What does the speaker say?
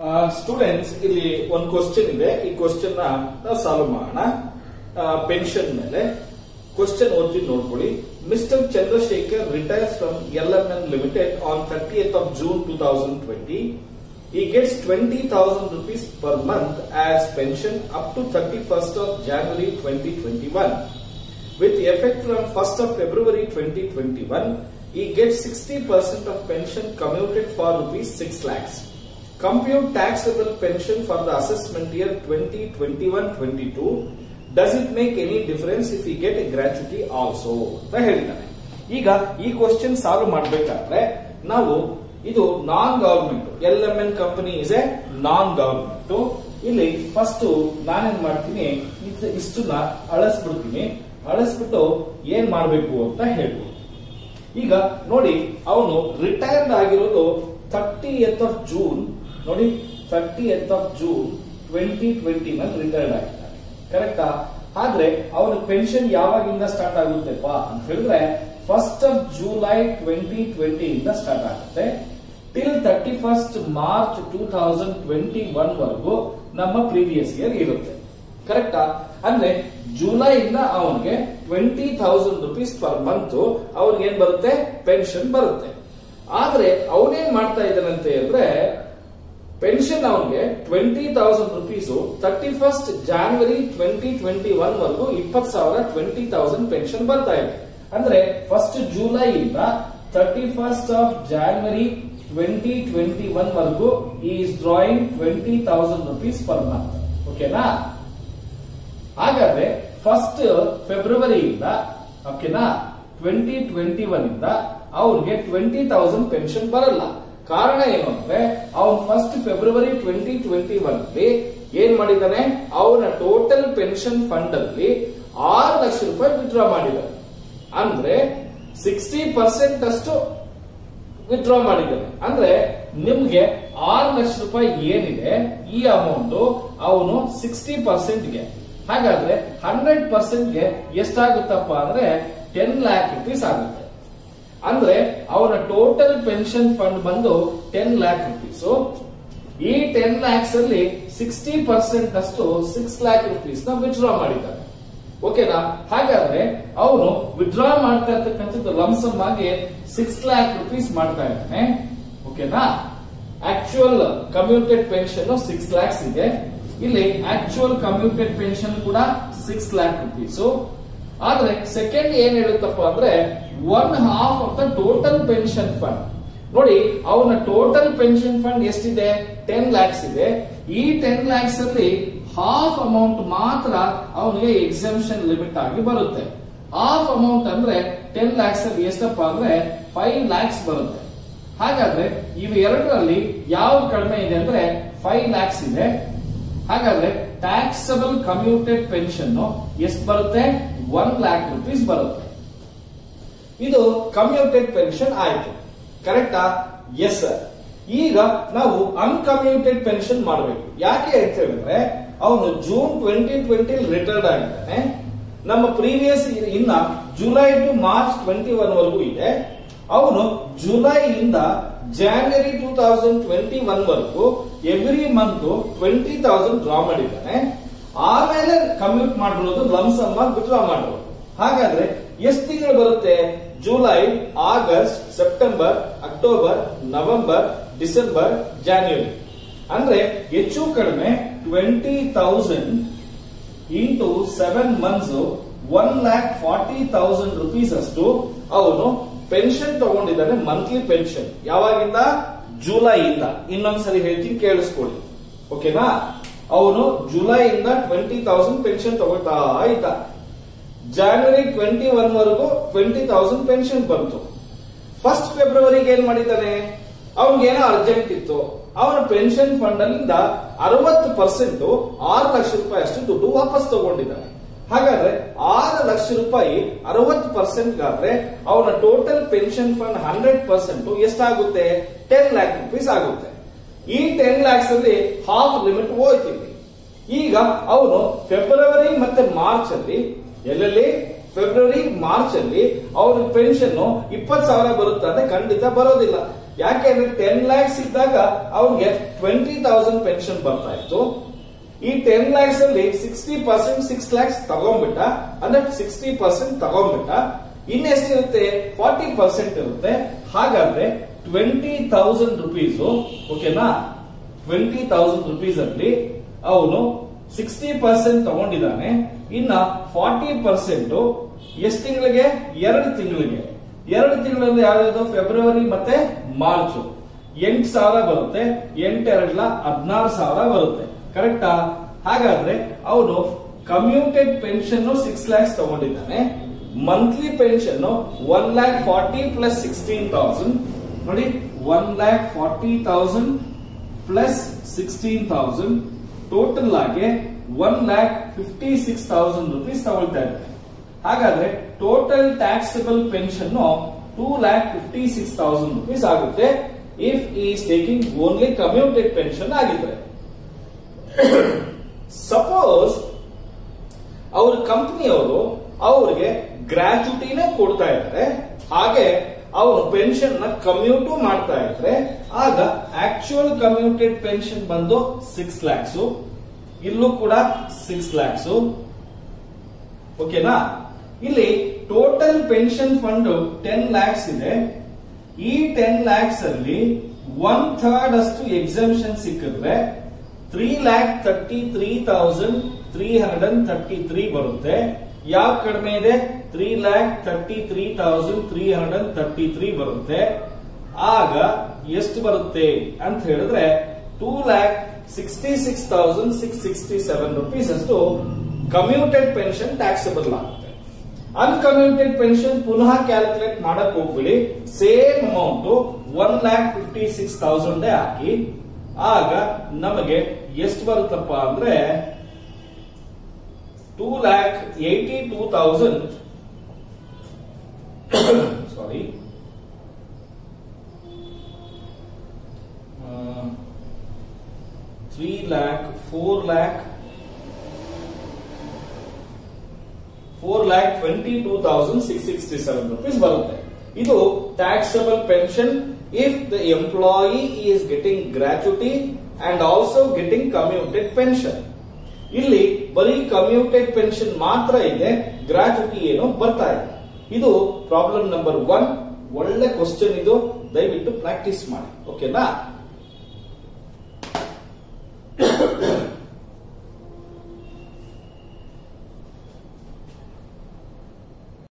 Students ಇಲ್ಲಿ ಒಂದು question ಇದೆ ಈ ಕ್ವಶನ್ ನ ನಾವು ಸಾಲ್ವ್ ಮಾಡೋಣ ಪೆನ್ಷನ್ ಮೇಲೆ ಕ್ವಶನ್ ಓದ್ತೀನಿ ನೋಡ್ಕೊಳ್ಳಿ mister Chandrashekar retires from L M N limited on thirtieth of June two thousand twenty He gets 20,000 rupees per month as pension up to 31st of January 2021. With effect from 1st of February 2021, he gets 60% of pension commuted for rupees 6 lakhs. Compute taxable pension for the assessment year 2021-22. Does it make any difference if he get a gratuity also? ಅಂತ ಹೇಳಿದ್ದಾನೆ ಈಗ ಈ question solve ಮಾಡಬೇಕಾದ್ರೆ ನಾವು ಇದು non government L M N company is a non government ಇಲ್ಲಿ first ನಾನೇನ್ ಮಾಡ್ತೀನಿ ಇದ್- ಇಷ್ಟನ್ನ ಅಳಿಸ್ಬಿಡ್ತೀನಿ ಅಳಿಸ್ಬಿಟ್ಟು ಏನ್ ಮಾಡ್ಬೇಕು ಅಂತ ಹೇಳ್ಬೋದು ಈಗ ನೋಡಿ ಅವನು ರಿಟೈರ್ಡ್ ಆಗಿರೋದು ಥರ್ಟಿ ಎತ್ ಆಫ್ ಜೂನ್ ನೋಡಿ thirtieth of June twenty twenty ನಲ್ಲಿ ರಿಟೈರ್ಡ್ ಆಗಿದ್ದಾನೆ ಕರೆಕ್ಟಾ ಆದ್ರೆ ಅವನ ಪೆನ್ಷನ್ ಯಾವಾಗಿಂದ ಸ್ಟಾರ್ಟ್ ಆಗುತ್ತೆಪ್ಪ ಅಂತ ಹೇಳಿದ್ರೆ first of July twenty twenty ಇಂದ ಸ್ಟಾರ್ಟ್ ಆಗುತ್ತೆ till thirty first March two thousand twenty one ವರೆಗೂ ನಮ್ಮ ಪ್ರೀವಿಯಸ್ ಇಯರ್ ಇರುತ್ತೆ ಕರೆಕ್ಟಾ ಅಂದ್ರೆ ಜುಲೈ ಇಂದ ಅವನಿಗೆ twenty thousand rupees per month ಅವ್ರಿಗೆ ಏನ್ ಬರುತ್ತೆ ಪೆನ್ಷನ್ ಬರುತ್ತೆ ಆದ್ರೆ ಅವನೇನ್ ಮಾಡ್ತಾ ಇದ್ದಾನಂತೆ ಅಂದ್ರೆ ಪೆನ್ಷನ್ ಅವನಿಗೆ twenty thousand rupees thirty first January twenty twenty one ವರೆಗೂ ಇಪ್ಪತ್ ಸಾವಿರ ಟ್ವೆಂಟಿ ತೌಸಂಡ್ ಪೆನ್ಷನ್ ಬರ್ತಾ ಇದೆ ಅಂದ್ರೆ ಫಸ್ಟ್ ಜುಲೈ ಇಂದ thirty first of January twenty twenty one ವರೆಗೂ is drawing twenty thousand rupees per month ಓಕೆನಾ ಹಾಗಾದ್ರೆ ಫಸ್ಟ್ ಫೆಬ್ರವರಿಯಿಂದ ಓಕೆನಾ ಟ್ವೆಂಟಿ ಟ್ವೆಂಟಿ ಒನ್ ಇಂದ ಅವ್ರಿಗೆ ಟ್ವೆಂಟಿ ತೌಸಂಡ್ ಪೆನ್ಷನ್ ಬರಲ್ಲ ಕಾರಣ ಏನು ಅಂದ್ರೆ ಅವ್ನು first February twenty twenty one ಅಲ್ಲಿ ಏನ್ ಮಾಡಿದ್ದಾನೆ ಅವನ ಟೋಟಲ್ ಪೆನ್ಷನ್ ಫಂಡ್ ಅಲ್ಲಿ ಆರು ಲಕ್ಷ ರೂಪಾಯಿ ವಿಡ್ರಾ ಮಾಡಿದ್ದಾನೆ ಅಂದ್ರೆ ಸಿಕ್ಸ್ಟಿ ಪರ್ಸೆಂಟ್ ಅಷ್ಟು ವಿತ್ಡ್ರಾ ಮಾಡಿದ್ದಾನೆ ಅಂದ್ರೆ ನಿಮ್ಗೆ ಆರು ಲಕ್ಷ ರೂಪಾಯಿ ಏನಿದೆ ಈ ಅಮೌಂಟ್ ಅವನು ಸಿಕ್ಸ್ಟಿ ಪರ್ಸೆಂಟ್ಗೆ ಹಾಗಾದ್ರೆ ಹಂಡ್ರೆಡ್ ಪರ್ಸೆಂಟ್ಗೆ ಎಷ್ಟಾಗುತ್ತಪ್ಪ ಅಂದ್ರೆ ಟೆನ್ ಲ್ಯಾಕ್ ರುಪೀಸ್ ಆಗುತ್ತೆ ಅಂದ್ರೆ ಅವನ ಟೋಟಲ್ ಪೆನ್ಷನ್ ಫಂಡ್ ಬಂದು ಟೆನ್ ಲ್ಯಾಕ್ ರುಪೀಸ್ ಈ ಟೆನ್ ಲ್ಯಾಕ್ಸ್ ಅಲ್ಲಿ ಸಿಕ್ಸ್ಟಿ ಪರ್ಸೆಂಟ್ ಅಷ್ಟು ಸಿಕ್ಸ್ ಲ್ಯಾಕ್ ರುಪೀಸ್ ನ ವಿಡ್ರಾ ಮಾಡಿದ್ದಾನೆ ಓಕೆನಾ ಹಾಗಾದ್ರೆ ಅವನು ವಿಡ್ರಾ ಮಾಡ್ತಾ ಇರ್ತಕ್ಕಂಥದ್ದು ಲಂಸಮ್ ಆಗಿ ಸಿಕ್ಸ್ ಲ್ಯಾಕ್ ರುಪೀಸ್ ಮಾಡ್ತಾ ಇದ್ದಾನೆ ಓಕೆನಾ actual commuted pension six lakhs ಇದೆ ಇಲ್ಲಿ ಆಕ್ಚುಯಲ್ ಕಮ್ಯೂಟೆಡ್ ಪೆನ್ಷನ್ ಕೂಡ ಸಿಕ್ಸ್ ಲ್ಯಾಕ್ ರುಪೀಸ್ ಆದ್ರೆ ಸೆಕೆಂಡ್ ಏನ್ ಹೇಳುತ್ತಪ್ಪ ಅಂದ್ರೆ one half of the total pension fund ನೋಡಿ ಅವನ ಟೋಟಲ್ ಪೆನ್ಷನ್ ಫಂಡ್ ಎಷ್ಟಿದೆ ಟೆನ್ ಲ್ಯಾಕ್ಸ್ ಇದೆ ಈ ಟೆನ್ ಲ್ಯಾಕ್ಸ್ ಅಲ್ಲಿ ಹಾಫ್ ಅಮೌಂಟ್ ಮಾತ್ರ ಅವನಿಗೆ ಎಕ್ಸಾಮಿಷನ್ ಲಿಮಿಟ್ ಆಗಿ ಬರುತ್ತೆ ಹಾಫ್ ಅಮೌಂಟ್ ಅಂದ್ರೆ ಟೆನ್ ಲ್ಯಾಕ್ಸ್ ಅಲ್ಲಿ ಎಷ್ಟಪ್ಪ ಅಂದ್ರೆ ಫೈವ್ ಲ್ಯಾಕ್ಸ್ ಬರುತ್ತೆ ಹಾಗಾದ್ರೆ ಇವು ಎರಡರಲ್ಲಿ ಯಾವ್ದು ಕಡಿಮೆ ಇದೆ ಅಂದ್ರೆ ಫೈವ್ ಲ್ಯಾಕ್ಸ್ ಇದೆ ಹಾಗಾದ್ರೆ ಟ್ಯಾಕ್ಸಬಲ್ ಕಮ್ಯೂಟೆಡ್ ಪೆನ್ಷನ್ ಎಷ್ಟು ಬರುತ್ತೆ ಒನ್ ಲ್ಯಾಕ್ ರುಪೀಸ್ ಬರುತ್ತೆ ಇದು ಕಮ್ಯೂಟೆಡ್ ಪೆನ್ಷನ್ ಆಯ್ತು ಕರೆಕ್ಟಾ ಎಸ್ ಸರ್ ಈಗ ನಾವು ಅನ್ಕಮ್ಯೂಟೆಡ್ ಪೆನ್ಷನ್ ಮಾಡಬೇಕು ಯಾಕೆ ಅಂತ ಹೇಳಿದ್ರೆ ಅವನು ಜೂನ್ ಟ್ವೆಂಟಿ ಟ್ವೆಂಟಿ ರಿಟೈರ್ಡ್ ಆಗಿದ್ದಾನೆ ನಮ್ಮ ಪ್ರೀವಿಯಸ್ ಇನ್ನ July to March twenty one ವರೆಗೂ ಇದೆ ಅವನು ಜುಲೈ ಇಂದ January two thousand twenty one ವರೆಗೂ every month twenty thousand draw ಮಾಡಿದ್ದಾನೆ ಆಮೇಲೆ ಕಮ್ಯೂಟ್ ಮಾಡಿರೋದು ಲಂಸಮ್ ಆಗಿ ವಿಡ್ರಾ ಮಾಡಿರೋದು ಹಾಗಾದ್ರೆ ಎಷ್ಟು ತಿಂಗಳು ಬರುತ್ತೆ July August September October November December January ಅಂದ್ರೆ ಹೆಚ್ಚು ಕಡಿಮೆ twenty thousand into seven months one lakh forty thousand rupees ಅಷ್ಟು ಅವನು ಪೆನ್ಷನ್ ತಗೊಂಡಿದ್ದಾನೆ ಮಂತ್ಲಿ ಪೆನ್ಷನ್ ಯಾವಾಗಿಂದ ಜುಲೈ ಇಂದ ಇನ್ನೊಂದ್ಸರಿ ಹೇಳ್ತೀನಿ ಕೇಳಿಸ್ಕೊಳ್ಳಿ ಓಕೆನಾ ಅವನು ಜುಲೈ ಇಂದ ಟ್ವೆಂಟಿ ತೌಸಂಡ್ ಪೆನ್ಷನ್ ತಗೊಳ್ತಾ ಇದ್ದ ಜಾನ್ವರಿ ಟ್ವೆಂಟಿ ಒನ್ ವರೆಗೂ ಟ್ವೆಂಟಿ ತೌಸಂಡ್ ಪೆನ್ಷನ್ ಬಂತು ಫಸ್ಟ್ ಫೆಬ್ರವರಿಗೆ ಏನ್ ಮಾಡಿದ್ದಾನೆ ಅವನಿಗೇನೋ ಅರ್ಜೆಂಟ್ ಇತ್ತು ಅವನ ಪೆನ್ಷನ್ ಫಂಡ್ ಅಲ್ಲಿಂದ ಅರವತ್ತು ಪರ್ಸೆಂಟ್ ಆರು ಲಕ್ಷ ರೂಪಾಯಿ ಅಷ್ಟು ದುಡ್ಡು ವಾಪಸ್ ತಗೊಂಡಿದ್ದಾನೆ ಹಾಗಾದ್ರೆ ಆರು ಲಕ್ಷ ರೂಪಾಯಿ ಅರವತ್ತು ಪರ್ಸೆಂಟ್ ಆದ್ರೆ ಅವನ total pension fund hundred percent ಎಷ್ಟಾಗುತ್ತೆ ಟೆನ್ ಲ್ಯಾಕ್ ರುಪೀಸ್ ಆಗುತ್ತೆ ಈ ಟೆನ್ ಲ್ಯಾಕ್ಸ್ ಅಲ್ಲಿ ಹಾಫ್ ಲಿಮಿಟ್ ಹೋಯ್ತಿದೆ ಈಗ ಅವನು ಫೆಬ್ರವರಿ ಮತ್ತೆ ಮಾರ್ಚ್ ಅಲ್ಲಿ ಎಲ್ಲೆಲ್ಲಿ ಫೆಬ್ರವರಿ ಮಾರ್ಚ್ ಅಲ್ಲಿ ಅವ್ರ ಪೆನ್ಷನ್ ಇಪ್ಪತ್ ಸಾವಿರ ಬರುತ್ತೆ ಅಂದ್ರೆ ಖಂಡಿತ ಬರೋದಿಲ್ಲ ಯಾಕೆಂದ್ರೆ ಟೆನ್ ಲ್ಯಾಕ್ಸ್ ಇದ್ದಾಗ ಅವ್ರಿಗೆ ಟ್ವೆಂಟಿ ತೌಸಂಡ್ ಪೆನ್ಷನ್ ಬರ್ತಾ ಇತ್ತು ಈ ಟೆನ್ ಲ್ಯಾಕ್ಸ್ ಅಲ್ಲಿ ಸಿಕ್ಸ್ಟಿ ಪರ್ಸೆಂಟ್ ಸಿಕ್ಸ್ ಲ್ಯಾಕ್ಸ್ ತಗೊಂಡ್ಬಿಟ್ಟ ಅಂದ್ರೆ ಸಿಕ್ಸ್ಟಿ ಪರ್ಸೆಂಟ್ ತಗೊಂಡ್ಬಿಟ್ಟ ಇನ್ನೆಷ್ಟಿರುತ್ತೆ ಫಾರ್ಟಿ ಪರ್ಸೆಂಟ್ ಇರುತ್ತೆ ಹಾಗಾದ್ರೆ ಟ್ವೆಂಟಿ ತೌಸಂಡ್ ರುಪೀಸ್ ಓಕೆನಾ ಟ್ವೆಂಟಿ ತೌಸಂಡ್ ರುಪೀಸ್ ಅಲ್ಲಿ ಅವನು ಸಿಕ್ಸ್ಟಿ ಪರ್ಸೆಂಟ್ ತಗೊಂಡಿದ್ದಾನೆ ಇನ್ನ ಫಾರ್ಟಿ ಪರ್ಸೆಂಟ್ ಎಷ್ಟು ತಿಂಗಳಿಗೆ ಎರಡು ತಿಂಗಳಿಗೆ ಎರಡು ತಿಂಗಳಲ್ಲಿ ಯಾವ್ಯಾವ್ದು ಫೆಬ್ರವರಿ ಮತ್ತೆ ಮಾರ್ಚ್ ಎಂಟು ಸಾವಿರ ಬರುತ್ತೆ ಎಂಟೆರಡ್ಲ ಹದಿನಾರು ಸಾವಿರ ಬರುತ್ತೆ ಕರೆಕ್ಟಾ ಹಾಗಾದ್ರೆ ಅವನು ಕಮ್ಯೂಟೆಡ್ ಪೆನ್ಷನ್ ಸಿಕ್ಸ್ ಲ್ಯಾಕ್ಸ್ ತಗೊಂಡಿದ್ದಾನೆ monthly pension one lakh forty plus sixteen thousand ನೋಡಿ one lakh forty thousand plus sixteen thousand total ಆಗಿ one lakh fifty six thousand rupees ತಗೊಳ್ತಾ ಇದ್ದಾರೆ ಹಾಗಾದ್ರೆ total taxable pension two lakh fifty six thousand rupees ಆಗುತ್ತೆ if is taking only commuted pension ಆಗಿದ್ರೆ suppose ಅವ್ರ ಕಂಪನಿಯವರು ಅವ್ರಿಗೆ ಗ್ರಾಚ್ಯುಟಿನೇ ಕೊಡ್ತಾ ಇದ್ದಾರೆ ಹಾಗೆ ಅವರು ಪೆನ್ಷನ್ ನ ಕಮ್ಯೂಟು ಮಾಡ್ತಾ ಇದ್ರೆ ಆಗ ಆಕ್ಚುಯಲ್ ಕಮ್ಯೂಟೆಡ್ ಪೆನ್ಷನ್ ಬಂದು ಸಿಕ್ಸ್ ಲ್ಯಾಕ್ಸ್ ಇಲ್ಲೂ ಕೂಡ ಸಿಕ್ಸ್ ಲ್ಯಾಕ್ಸ್ ಓಕೆನಾ ಇಲ್ಲಿ total pension fund ten lakhs ಇದೆ ಈ ಟೆನ್ ಲ್ಯಾಕ್ಸ್ ಅಲ್ಲಿ ಒನ್ ಥರ್ಡ್ ಅಷ್ಟು ಎಕ್ಸಮ್ಷನ್ ಸಿಕ್ಕಿದ್ರೆ three lakh thirty three thousand three hundred and thirty three ಬರುತ್ತೆ ಯಾವ ಕಡಿಮೆ ಇದೆ three lakh thirty three thousand three hundred and thirty three ಬರುತ್ತೆ ಆಗ ಎಷ್ಟು ಬರುತ್ತೆ ಅಂತ ಹೇಳಿದ್ರೆ two lakh sixty six thousand six sixty seven rupees ಅಷ್ಟು ಕಮ್ಯೂಟೆಡ್ ಪೆನ್ಷನ್ ಟ್ಯಾಕ್ಸಬಲ್ ಆಗುತ್ತೆ ಅನ್ಕಮ್ಯೂಟೆಡ್ ಪೆನ್ಷನ್ ಪುನಃ ಕ್ಯಾಲ್ಕುಲೇಟ್ ಮಾಡಕ್ ಹೋಗ್ಬಿಡಿ same amount one lakh fifty six thousand ಹಾಕಿ ಆಗ ನಮಗೆ ಎಷ್ಟು ಬರುತ್ತಪ್ಪ ಅಂದ್ರೆ two lakh eighty two thousand sorry three lakh four lakh four lakh twenty two thousand six sixty seven rupees ಬರುತ್ತೆ ಇದು taxable pension if the employee is getting gratuity and also getting commuted pension ಇಲ್ಲಿ ಬರೀ ಕಮ್ಯೂಟೆಡ್ ಪೆನ್ಷನ್ ಮಾತ್ರ ಇದೆ ಗ್ರಾಚ್ಯುಟಿ ಏನೋ ಬರ್ತಾ ಇದೆ ಇದು ಪ್ರಾಬ್ಲಮ್ ನಂಬರ್ ಒನ್ ಒಳ್ಳೆ ಕ್ವಶನ್ ಇದು ದಯವಿಟ್ಟು ಪ್ರಾಕ್ಟೀಸ್ ಮಾಡಿ ಓಕೆನಾ